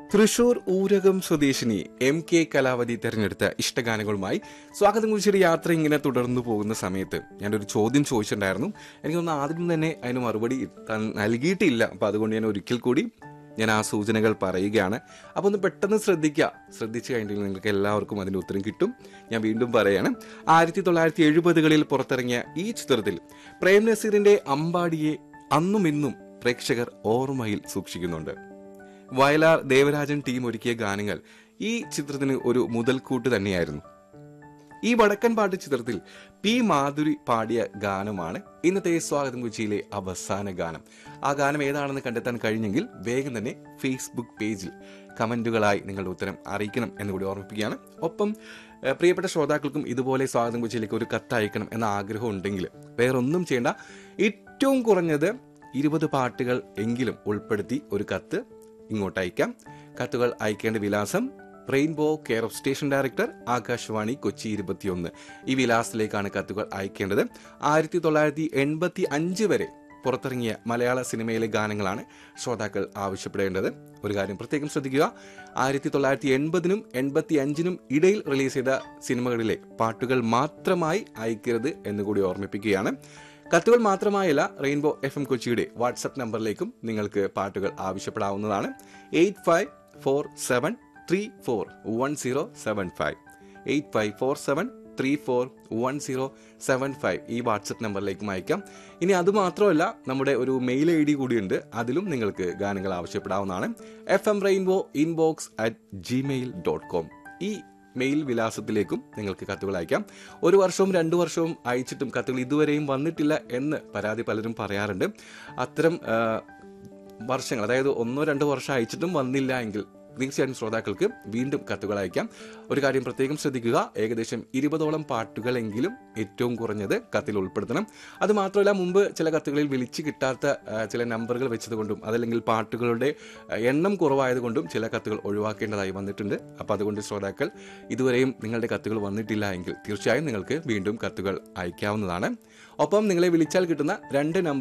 തൃശൂർ ഊരകം സ്വദേശിനി M K Kalavathi തെരഞ്ഞെടുത്ത ഇഷ്ടഗാനങ്ങളുമായി സ്വാഗതം കുറിച്ചൊരു യാത്ര ഇങ്ങനെ തുടർന്നു പോകുന്ന സമയത്ത് ഞാനൊരു ചോദ്യം ചോദിച്ചിട്ടുണ്ടായിരുന്നു എനിക്ക് തോന്നുന്നു ആദ്യം തന്നെ അതിന് മറുപടി ത- നൽകിയിട്ടില്ല അപ്പൊ അതുകൊണ്ട് ഞാൻ ഒരിക്കൽ കൂടി ഞാൻ ആ സൂചനകൾ പറയുകയാണ് അപ്പോൾ ഒന്ന് പെട്ടെന്ന് ശ്രദ്ധിക്കുക ശ്രദ്ധിച്ചു കഴിഞ്ഞിട്ടുണ്ടെങ്കിൽ നിങ്ങൾക്ക് എല്ലാവർക്കും അതിന്റെ ഉത്തരം കിട്ടും ഞാൻ വീണ്ടും പറയാണ് ആയിരത്തി തൊള്ളായിരത്തി എഴുപതുകളിൽ പുറത്തിറങ്ങിയ ഈ ചിത്രത്തിൽ പ്രേം നസീറിന്റെ അമ്പാടിയെ അന്നും ഇന്നും പ്രേക്ഷകർ ഓർമ്മയിൽ സൂക്ഷിക്കുന്നുണ്ട് വയലാർ ദേവരാജൻ ടീം ഒരുക്കിയ ഗാനങ്ങൾ ഈ ചിത്രത്തിന് ഒരു മുതൽക്കൂട്ട് തന്നെയായിരുന്നു ഈ വടക്കൻ പാട്ട് ചിത്രത്തിൽ പി മാധുരി പാടിയ ഗാനമാണ് ഇന്നത്തെ സ്വാഗതം കൊച്ചിയിലെ അവസാന ഗാനം ആ ഗാനം ഏതാണെന്ന് കണ്ടെത്താൻ കഴിഞ്ഞെങ്കിൽ വേഗം തന്നെ ഫേസ്ബുക്ക് പേജിൽ കമന്റുകളായി നിങ്ങളുടെ ഉത്തരം അറിയിക്കണം എന്ന് കൂടി ഓർമ്മിപ്പിക്കുകയാണ് ഒപ്പം ഏഹ്, പ്രിയപ്പെട്ട ശ്രോതാക്കൾക്കും ഇതുപോലെ സ്വാഗതം കൊച്ചിയിലേക്ക് ഒരു കത്ത് അയക്കണം എന്ന ആഗ്രഹം ഉണ്ടെങ്കിൽ വേറൊന്നും ചെയ്യേണ്ട ഏറ്റവും കുറഞ്ഞത് ഇരുപത് പാട്ടുകൾ എങ്കിലും ഉൾപ്പെടുത്തി ഒരു കത്ത് ഇങ്ങോട്ട് അയക്കാം കത്തുകൾ അയക്കേണ്ട വിലാസം Rainbow care of station director Akashvani Kochi ഇരുപത്തിയൊന്ന് ഈ വിലാസത്തിലേക്കാണ് കത്തുകൾ അയക്കേണ്ടത് ആയിരത്തി തൊള്ളായിരത്തി എൺപത്തി അഞ്ച് വരെ പുറത്തിറങ്ങിയ മലയാള സിനിമയിലെ ഗാനങ്ങളാണ് ശ്രോതാക്കൾ ആവശ്യപ്പെടേണ്ടത് ഒരു കാര്യം പ്രത്യേകം ശ്രദ്ധിക്കുക ആയിരത്തി തൊള്ളായിരത്തി എൺപതിനും എൺപത്തി അഞ്ചിനും ഇടയിൽ റിലീസ് ചെയ്ത സിനിമകളിലെ പാട്ടുകൾ മാത്രമായി അയക്കരുത് എന്നുകൂടി ഓർമ്മിപ്പിക്കുകയാണ് കത്തുകൾ മാത്രമായല്ല റെയിൻബോ എഫ് എം കൊച്ചിയുടെ വാട്സപ്പ് നമ്പറിലേക്കും നിങ്ങൾക്ക് പാട്ടുകൾ ആവശ്യപ്പെടാവുന്നതാണ് eight five four seven three four one zero seven five eight five four seven three four one zero seven five ഈ വാട്സപ്പ് നമ്പറിലേക്കും അയക്കാം ഇനി അത് മാത്രമല്ല നമ്മുടെ ഒരു മെയിൽ ഐ ഡി കൂടിയുണ്ട് അതിലും നിങ്ങൾക്ക് ഗാനങ്ങൾ ആവശ്യപ്പെടാവുന്നതാണ് F M Rainbow inbox at Gmail dot com ഈ മെയിൽ വിലാസത്തിലേക്കും നിങ്ങൾക്ക് കത്തുകൾ അയക്കാം ഒരു വർഷവും രണ്ടു വർഷവും അയച്ചിട്ടും കത്തുകൾ ഇതുവരെയും വന്നിട്ടില്ല എന്ന് പരാതി പലരും പറയാറുണ്ട് അത്തരം ആ, വർഷങ്ങൾ അതായത് ഒന്നോ രണ്ടോ വർഷം അയച്ചിട്ടും വന്നില്ല എങ്കിൽ തീർച്ചയായും ശ്രോതാക്കൾക്ക് വീണ്ടും കത്തുകൾ അയക്കാം ഒരു കാര്യം പ്രത്യേകം ശ്രദ്ധിക്കുക ഏകദേശം ഇരുപതോളം പാട്ടുകളെങ്കിലും ഏറ്റവും കുറഞ്ഞത് കത്തിൽ ഉൾപ്പെടുത്തണം അത് മാത്രമല്ല മുമ്പ് ചില കത്തുകളിൽ വിളിച്ചു കിട്ടാത്ത ആ, ചില നമ്പറുകൾ വെച്ചതുകൊണ്ടും അതല്ലെങ്കിൽ പാട്ടുകളുടെ ആ, എണ്ണം കുറവായതുകൊണ്ടും ചില കത്തുകൾ ഒഴിവാക്കേണ്ടതായി വന്നിട്ടുണ്ട് അപ്പോൾ അതുകൊണ്ട് ശ്രോതാക്കൾ ഇതുവരെയും നിങ്ങളുടെ കത്തുകൾ വന്നിട്ടില്ല എങ്കിൽ തീർച്ചയായും നിങ്ങൾക്ക് വീണ്ടും കത്തുകൾ അയക്കാവുന്നതാണ് ഒപ്പം നിങ്ങളെ വിളിച്ചാൽ കിട്ടുന്ന രണ്ട് നമ്പർ